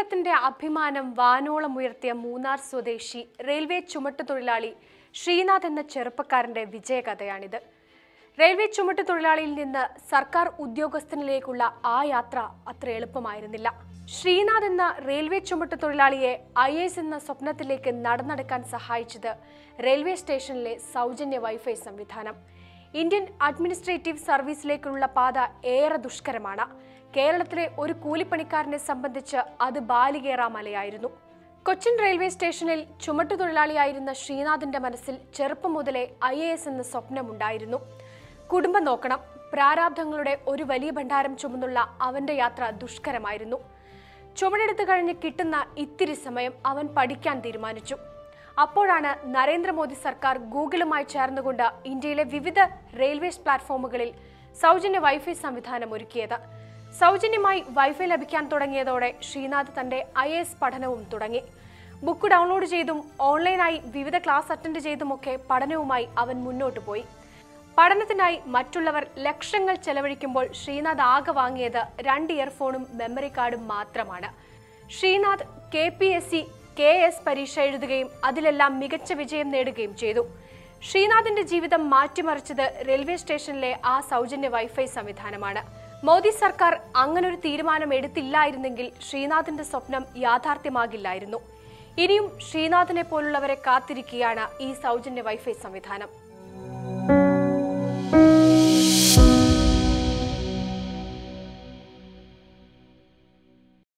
കേരളത്തിന്റെ അഭിമാനം വാനോളം ഉയർത്തിയ മൂന്നാർ സ്വദേശി റെയിൽവേ ചുമട്ടുതൊഴിലാളി ശ്രീനാഥ് എന്ന ചെറുപ്പക്കാരന്റെ വിജയകഥയാണിത് റെയിൽവേ ചുമട്ടുതൊഴിലാളിയിൽ നിന്ന് സർക്കാർ ഉദ്യോഗസ്ഥനിലേക്കുള്ള ആ യാത്ര അത്ര എളുപ്പമായിരുന്നില്ല ശ്രീനാഥ് എന്ന റെയിൽവേ ചുമട്ടുതൊഴിലാളിയെ ഐ എസ് എന്ന സ്വപ്നത്തിലേക്ക് നടന്നെടുക്കാൻ സഹായിച്ചത് റെയിൽവേ സ്റ്റേഷനിലെ സൗജന്യ വൈഫൈ സംവിധാനം ഇന്ത്യൻ അഡ്മിനിസ്ട്രേറ്റീവ് സർവീസിലേക്കുള്ള പാത ഏറെ ദുഷ്കരമാണ് കേരളത്തിലെ ഒരു കൂലിപ്പണിക്കാരനെ സംബന്ധിച്ച് അത് ബാലികേറാ മലയായിരുന്നു കൊച്ചിൻ റെയിൽവേ സ്റ്റേഷനിൽ ചുമട്ടുതൊഴിലാളിയായിരുന്ന ശ്രീനാഥിന്റെ മനസ്സിൽ ചെറുപ്പം മുതലേ ഐ എ എസ് എന്ന സ്വപ്നമുണ്ടായിരുന്നു കുടുംബം നോക്കണം പ്രാരാബ്ധങ്ങളുടെ ഒരു വലിയ ഭണ്ഡാരം ചുമന്നുള്ള അവന്റെ യാത്ര ദുഷ്കരമായിരുന്നു ചുമടെടുത്ത് കഴിഞ്ഞ് കിട്ടുന്ന ഇത്തിരി സമയം അവൻ പഠിക്കാൻ തീരുമാനിച്ചു അപ്പോഴാണ് നരേന്ദ്രമോദി സർക്കാർ ഗൂഗിളുമായി ചേർന്നുകൊണ്ട് ഇന്ത്യയിലെ വിവിധ റെയിൽവേസ് പ്ലാറ്റ്ഫോമുകളിൽ സൗജന്യ വൈഫൈ സംവിധാനം ഒരുക്കിയത് സൗജന്യമായി വൈഫൈ ലഭിക്കാൻ തുടങ്ങിയതോടെ ശ്രീനാഥ് തന്റെ ഐ എസ് പഠനവും തുടങ്ങി ബുക്ക് ഡൗൺലോഡ് ചെയ്തും ഓൺലൈനായി വിവിധ ക്ലാസ് അറ്റൻഡ് ചെയ്തുമൊക്കെ പഠനവുമായി അവൻ മുന്നോട്ട് പോയി പഠനത്തിനായി മറ്റുള്ളവർ ലക്ഷങ്ങൾ ചെലവഴിക്കുമ്പോൾ ശ്രീനാഥ് ആകെ വാങ്ങിയത് രണ്ട് ഇയർഫോണും മെമ്മറി കാർഡും മാത്രമാണ് Sreenath K P S C K S പരീക്ഷ എഴുതുകയും അതിലെല്ലാം മികച്ച വിജയം നേടുകയും ചെയ്തു ശ്രീനാഥിന്റെ ജീവിതം മാറ്റിമറിച്ചത് റെയിൽവേ സ്റ്റേഷനിലെ ആ സൗജന്യ വൈഫൈ സംവിധാനമാണ് മോദി സർക്കാർ അങ്ങനൊരു തീരുമാനം എടുത്തില്ലായിരുന്നെങ്കിൽ ശ്രീനാഥിന്റെ സ്വപ്നം യാഥാർത്ഥ്യമാകില്ലായിരുന്നു ഇനിയും ശ്രീനാഥിനെ പോലുള്ളവരെ കാത്തിരിക്കുകയാണ് ഈ സൗജന്യ വൈഫൈ സംവിധാനം